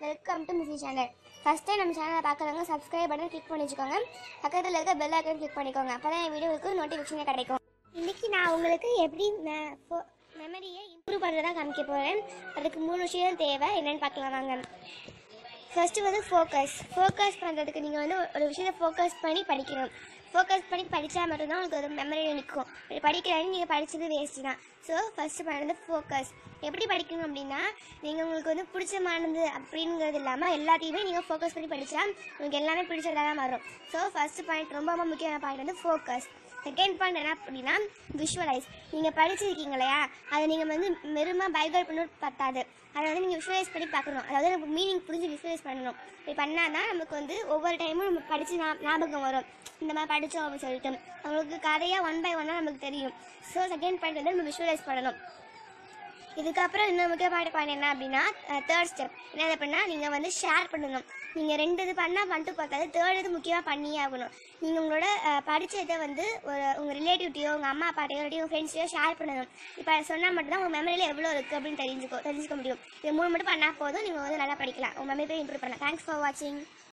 welcome to Missy channel first time நம்ம சேனலை பார்க்குறவங்க சப்ஸ்கிரைப் பட்டன் கிளிக் பண்ணி வச்சுக்கோங்க பக்கத்தில் இருக்க பெல் ஐக்கன் கிளிக் பண்ணிக்கோங்க அப்போ தான் என் வீடியோவுக்கு நோட்டிஃபிகேஷன் கிடைக்கும் இன்றைக்கி நான் உங்களுக்கு எப்படி மெமரியை இம்ப்ரூவ் பண்ணுறதா காமிக்க போகிறேன் அதுக்கு மூணு விஷயம் தேவை என்னென்னு பார்க்கலாம் வாங்க ஃபர்ஸ்ட்டு வந்து ஃபோக்கஸ் ஃபோக்கஸ் பண்ணுறதுக்கு நீங்கள் வந்து ஒரு விஷயத்தை ஃபோக்கஸ் பண்ணி படிக்கணும் ஃபோக்கஸ் பண்ணி படித்தா மட்டும்தான் உங்களுக்கு ஒரு மெமரியில் நிற்கும் இப்படி படிக்கிறாங்க நீங்கள் படித்தது வேஸ்ட்டு தான் ஸோ ஃபஸ்ட்டு பண்ணுறது ஃபோக்கஸ் எப்படி படிக்கணும் அப்படின்னா நீங்கள் உங்களுக்கு வந்து பிடிச்சமானது அப்படிங்கிறது இல்லாமல் எல்லாத்தையுமே நீங்கள் ஃபோக்கஸ் பண்ணி படித்தா உங்களுக்கு எல்லாமே பிடிச்சதாக தான் வரும் ஸோ ஃபஸ்ட்டு பாயிண்ட் ரொம்ப ரொம்ப முக்கியமான பாயிண்ட் வந்து ஃபோக்கஸ் செகண்ட் பாயிண்ட் என்ன அப்படின்னா விஷுவலைஸ் நீங்கள் படிச்சிருக்கீங்க இல்லையா அதை நீங்கள் வந்து மெருமாக பைகல் பண்ணணும் பத்தாது அதை வந்து நீங்கள் விஷுவலைஸ் பண்ணி பார்க்கணும் அதாவது நமக்கு மீனிங் புரிஞ்சு விஷுவலைஸ் பண்ணணும் இப்படி பண்ணால் தான் நமக்கு வந்து ஒவ்வொரு டைமும் நம்ம படித்து ஞாபகம் வரும் இந்த மாதிரி படித்தோம் அப்படின்னு சொல்லிட்டு அவங்களுக்கு கதையாக ஒன் பை ஒன்னாக நமக்கு தெரியும் ஸோ செகண்ட் பாயிண்ட் வந்து நம்ம விஷுவலைஸ் பண்ணணும் இதுக்கப்புறம் இன்னும் முக்கியமான பாயிண்ட் என்ன அப்படின்னா தேர்ட் ஸ்டெப் என்ன அப்படின்னா நீங்கள் வந்து ஷேர் பண்ணணும் நீங்கள் ரெண்டு இது பண்ணால் மட்டும் பார்த்தாது தேர்ட் இது முக்கியமாக பண்ணியே ஆகணும் நீங்கள் உங்களோட அஹ், படிச்ச இதை வந்து ஒரு உங்கள் ரிலேட்டிவ்ட்டையோ உங்கள் அம்மா அப்பாட்டையோ இல்லாட்டி உங்கள் ஃப்ரெண்ட்ஸையோ ஷேர் பண்ணணும் இப்போ சொன்னால் மட்டும்தான் உங்கள் மெமரியில் எவ்வளோ இருக்குது அப்படின்னு தெரிஞ்சுக்கோ தெரிஞ்சுக்க முடியும் இது மூணு மட்டும் பண்ணால் போதும் நீங்கள் வந்து நல்லா படிக்கலாம் உங்கள் மெமரி இம்ப்ரூவ் பண்ணலாம் தேங்க்ஸ் ஃபார் வாட்சிங்